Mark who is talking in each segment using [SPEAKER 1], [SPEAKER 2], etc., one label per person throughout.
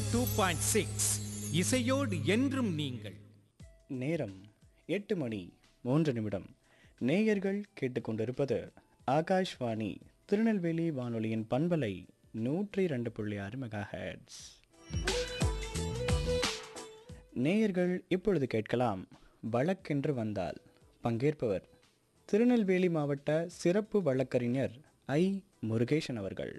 [SPEAKER 1] two point six இசையோடு என்றும் நீங்கள்
[SPEAKER 2] நேரம் எட்டு மணி மூன்று நிமிடம் நேயர்கள் கேட்டுக்கொண்டிருப்பது ஆகாஷ்வாணி திருநெல்வேலி வானொலியின் பண்பலை நூற்றி ரெண்டு புள்ளி ஆறு மெகா ஹெர்ட்ஸ் நேயர்கள் இப்பொழுது கேட்கலாம் வழக்கென்று வந்தால் பங்கேற்பவர் திருநெல்வேலி மாவட்ட சிறப்பு வழக்கறிஞர் ஐ முருகேசன் அவர்கள்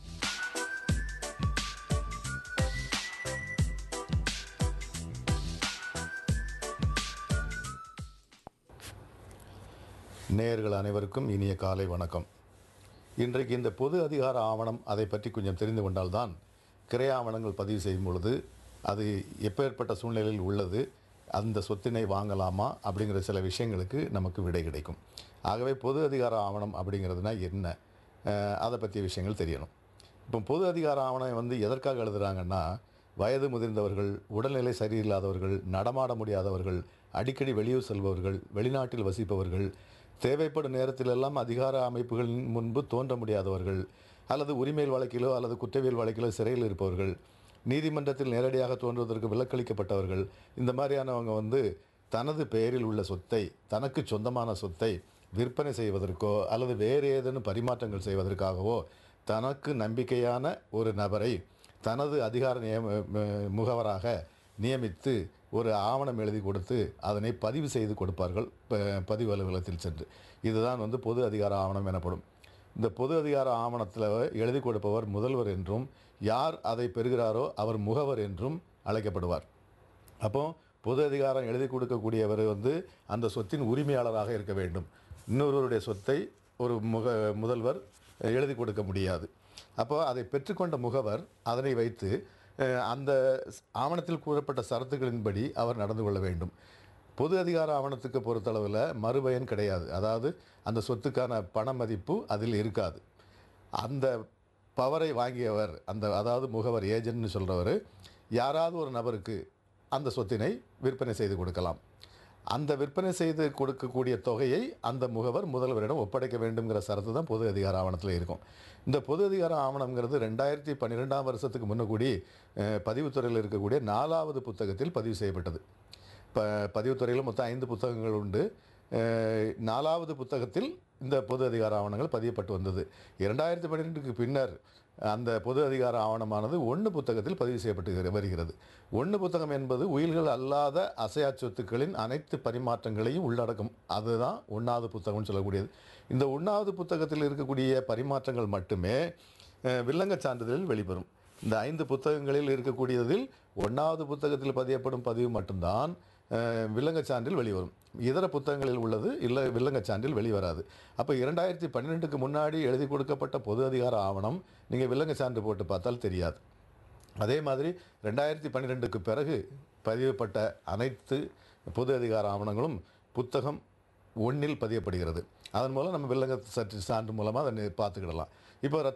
[SPEAKER 3] நேயர்கள் அனைவருக்கும் இனிய காலை வணக்கம் இன்றைக்கு இந்த பொது அதிகார ஆவணம் அதை பற்றி கொஞ்சம் தெரிந்து கொண்டால்தான் கிரை ஆவணங்கள் பதிவு செய்யும் பொழுது அது எப்பேற்பட்ட சூழ்நிலையில் உள்ளது அந்த சொத்தினை வாங்கலாமா அப்படிங்கிற சில விஷயங்களுக்கு நமக்கு விடை கிடைக்கும் ஆகவே பொது அதிகார ஆவணம் அப்படிங்கிறதுனா என்ன அஹ், அதை பற்றிய விஷயங்கள் தெரியணும் இப்போ பொது அதிகார ஆவணம் வந்து எதற்காக எழுதுகிறாங்கன்னா வயது முதிர்ந்தவர்கள் உடல்நிலை சரியில்லாதவர்கள் நடமாட முடியாதவர்கள் அடிக்கடி வெளியூர் செல்பவர்கள் வெளிநாட்டில் வசிப்பவர்கள் தேவைப்படும் நேரத்திலெல்லாம் அதிகார அமைப்புகளின் முன்பு தோன்ற முடியாதவர்கள் அல்லது உரிமையல் வழக்கிலோ அல்லது குற்றவியல் வழக்கிலோ சிறையில் இருப்பவர்கள் நீதிமன்றத்தில் நேரடியாக தோன்றுவதற்கு விலக்களிக்கப்பட்டவர்கள் இந்த மாதிரியானவங்க வந்து தனது பெயரில் உள்ள சொத்தை தனக்கு சொந்தமான சொத்தை விற்பனை செய்வதற்கோ அல்லது வேறு ஏதேனும் பரிமாற்றங்கள் செய்வதற்காகவோ தனக்கு நம்பிக்கையான ஒரு நபரை தனது அதிகார நியம ம- முகவராக நியமித்து ஒரு ஆவணம் எழுதி கொடுத்து அதனை பதிவு செய்து கொடுப்பார்கள் ப- பதிவு அலுவலகத்தில் சென்று இதுதான் வந்து பொது அதிகார ஆவணம் எனப்படும் இந்த பொது அதிகார ஆவணத்தில் எழுதி கொடுப்பவர் முதல்வர் என்றும் யார் அதை பெறுகிறாரோ அவர் முகவர் என்றும் அழைக்கப்படுவார் அப்போ பொது அதிகாரம் எழுதி கொடுக்கக்கூடியவர் வந்து அந்த சொத்தின் உரிமையாளராக இருக்க வேண்டும் இன்னொருவருடைய சொத்தை ஒரு முக முதல்வர் எழுதி கொடுக்க முடியாது அப்போ அதை பெற்றுக்கொண்ட முகவர் அதனை வைத்து அஹ், அந்த ஆவணத்தில் கூறப்பட்ட சரத்துகளின்படி அவர் நடந்து கொள்ள வேண்டும் பொது அதிகார ஆவணத்துக்கு பொறுத்தளவில் மறுபயன் கிடையாது அதாவது அந்த சொத்துக்கான பண மதிப்பு அதில் இருக்காது அந்த பவரை வாங்கியவர் அந்த அதாவது முகவர் ஏஜென்ட்னு சொல்கிறவர் யாராவது ஒரு நபருக்கு அந்த சொத்தினை விற்பனை செய்து கொடுக்கலாம் அந்த விற்பனை செய்து கொடுக்கக்கூடிய தொகையை அந்த முகவர் முதல்வரிடம் ஒப்படைக்க வேண்டுங்கிற சரத்து தான் பொது அதிகார ஆவணத்தில் இருக்கும் இந்த பொது அதிகார ஆவணங்கிறது ரெண்டாயிரத்தி பன்னிரெண்டாம் வருஷத்துக்கு முன்னக்கூடி அஹ், பதிவுத்துறையில் இருக்கக்கூடிய நாலாவது புத்தகத்தில் பதிவு செய்யப்பட்டது இப்போ பதிவுத்துறையில் மொத்தம் ஐந்து புத்தகங்கள் உண்டு அஹ், நாலாவது புத்தகத்தில் இந்த பொது அதிகார ஆவணங்கள் பதியப்பட்டு வந்தது இரண்டாயிரத்தி பன்னிரெண்டுக்கு பின்னர் அந்த பொது அதிகார ஆவணமானது ஒன்று புத்தகத்தில் பதிவு செய்யப்பட்டு வருகிறது ஒன்று புத்தகம் என்பது உயில்கள் அல்லாத அசையா சொத்துக்களின் அனைத்து பரிமாற்றங்களையும் உள்ளடக்கும் அதுதான் ஒன்றாவது புத்தகம்னு சொல்லக்கூடியது இந்த ஒன்றாவது புத்தகத்தில் இருக்கக்கூடிய பரிமாற்றங்கள் மட்டுமே அஹ், வில்லங்கச் சான்றிதழில் வெளிவரும் இந்த ஐந்து புத்தகங்களில் இருக்கக்கூடியதில் ஒன்றாவது புத்தகத்தில் பதியப்படும் பதிவு மட்டும்தான் அஹ், வில்லங்கச் சான்றில் வெளிவரும் இதர புத்தகங்களில் உள்ளது இல்லை வில்லங்கச் சான்றில் வெளிவராது அப்போ இரண்டாயிரத்தி பன்னிரெண்டுக்கு முன்னாடி எழுதி கொடுக்கப்பட்ட பொது அதிகார ஆவணம் நீங்கள் வில்லங்கச் சான்று போட்டு பார்த்தால் தெரியாது அதே மாதிரி ரெண்டாயிரத்தி பன்னிரெண்டுக்கு பிறகு பதியப்பட்ட அனைத்து பொது அதிகார ஆவணங்களும் புத்தகம் ஒன்றில் பதியப்படுகிறது அதன் மூலம் நம்ம வில்லங்க சற்று சான்று மூலமாக அதை பார்த்துக்கிடலாம் இப்போ